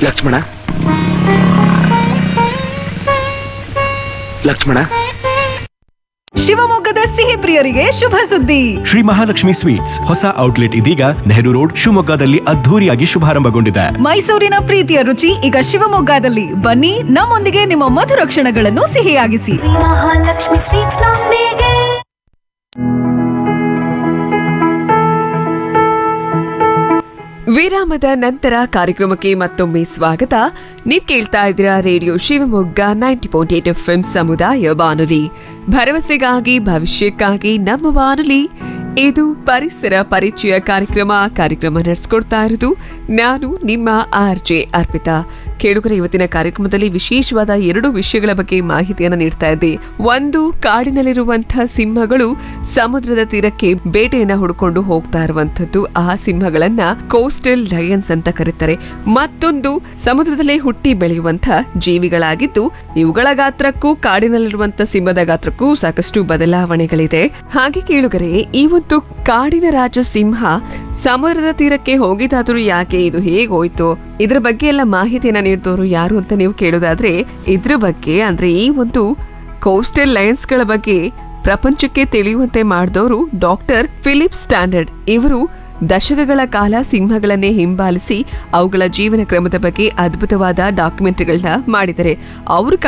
ಲಕ್ಷ್ಮಣ ಲಕ್ಷ್ಮಣ ಶಿವಮೊಗ್ಗದ ಸಿಹಿ ಪ್ರಿಯರಿಗೆ ಶುಭ ಸುದ್ದಿ ಶ್ರೀ ಮಹಾಲಕ್ಷ್ಮಿ ಸ್ವೀಟ್ಸ್ ಹೊಸ ಔಟ್ಲೆಟ್ ಇದೀಗ ನೆಹರು ರೋಡ್ ಶಿವಮೊಗ್ಗದಲ್ಲಿ ಅದ್ಧೂರಿಯಾಗಿ ಶುಭಾರಂಭಗೊಂಡಿದೆ ಮೈಸೂರಿನ ಪ್ರೀತಿಯ ರುಚಿ ಈಗ ಶಿವಮೊಗ್ಗದಲ್ಲಿ ಬನ್ನಿ ನಮ್ಮೊಂದಿಗೆ ನಿಮ್ಮ ಮಧುರ ಕ್ಷಣಗಳನ್ನು ಸಿಹಿಯಾಗಿಸಿ ಮಹಾಲಕ್ಷ್ಮಿ ಸ್ವೀಟ್ಸ್ ನೊಂದಿಗೆ ವಿರಾಮದ ನಂತರ ಕಾರ್ಯಕ್ರಮಕ್ಕೆ ಮತ್ತೊಮ್ಮೆ ಸ್ವಾಗತ ನೀವ್ ಕೇಳ್ತಾ ಇದ್ದೀರಾ radio Shivamogga ninety point eight F ಸಮುದಾಯ ಬಾನುಲಿ ಭರವಸೆಗಾಗಿ ಭವಿಷ್ಯಕ್ಕಾಗಿ ನಮ್ಮ ಬಾನುಲಿ ಇದು ಪರಿಸರ ಪರಿಚಯ ಕಾರ್ಯಕ್ರಮ ಕಾರ್ಯಕ್ರಮ ನಡೆಸ್ಕೊಡ್ತಾ ಇರೋದು ನಾನು ನಿಮ್ಮ ಆರ್ ಜೆ ಅರ್ಪಿತಾ ಕೇಳುಗರ ಇವತ್ತಿನ ಕಾರ್ಯಕ್ರಮದಲ್ಲಿ ವಿಶೇಷವಾದ ಎರಡು ವಿಷಯಗಳ ಬಗ್ಗೆ ಮಾಹಿತಿಯನ್ನು ನೀಡ್ತಾ ಇದ್ದೆ ಒಂದು ಕಾಡಿನಲ್ಲಿರುವಂತಹ ಸಿಂಹಗಳು ಸಮುದ್ರದ ತೀರಕ್ಕೆ ಬೇಟೆಯನ್ನ ಹುಡುಕೊಂಡು ಹೋಗ್ತಾ ಇರುವಂತದ್ದು ಆ ಸಿಂಹಗಳನ್ನ ಕೋಸ್ಟಲ್ ಲಯನ್ಸ್ ಅಂತ ಕರೀತಾರೆ ಮತ್ತೊಂದು ಸಮುದ್ರದಲ್ಲೇ ಹುಟ್ಟಿ ಬೆಳೆಯುವಂತಹ ಜೀವಿಗಳಾಗಿದ್ದು ಇವುಗಳ ಗಾತ್ರಕ್ಕೂ ಕಾಡಿನಲ್ಲಿರುವಂತಹ ಸಿಂಹದ ಗಾತ್ರಕ್ಕೂ ಸಾಕಷ್ಟು ಬದಲಾವಣೆಗಳಿದೆ ಹಾಗೆ ಕೇಳುಗರೆ ಈ ಒಂದು ಕಾಡಿನ ರಾಜ ಸಿಂಹ ಸಮುದ್ರದ ತೀರಕ್ಕೆ ಹೋಗಿದಾದ್ರೂ ಯಾಕೆ ಇದು ಹೇಗೋಯ್ತು ಇದ್ರ ಬಗ್ಗೆ ಎಲ್ಲ ಮಾಹಿತಿಯನ್ನ ನೀಡಿದವರು ಯಾರು ಅಂತ ನೀವು ಕೇಳೋದಾದ್ರೆ ಇದ್ರ ಬಗ್ಗೆ ಅಂದ್ರೆ ಈ ಒಂದು ಕೋಸ್ಟಲ್ ಲಯನ್ಸ್ ಗಳ ಬಗ್ಗೆ ಪ್ರಪಂಚಕ್ಕೆ ತಿಳಿಯುವಂತೆ ಮಾಡಿದವರು ಡಾಕ್ಟರ್ ಫಿಲಿಪ್ ಸ್ಟ್ಯಾಂಡರ್ಡ್ ಇವರು ದಶಕಗಳ ಕಾಲ ಸಿಂಹಗಳನ್ನೇ ಹಿಂಬಾಲಿಸಿ ಅವುಗಳ ಜೀವನ ಕ್ರಮದ ಬಗ್ಗೆ ಅದ್ಭುತವಾದ ಡಾಕ್ಯುಮೆಂಟ್ರಿಗಳನ್ನ ಮಾಡಿದ್ದಾರೆ ಅವರು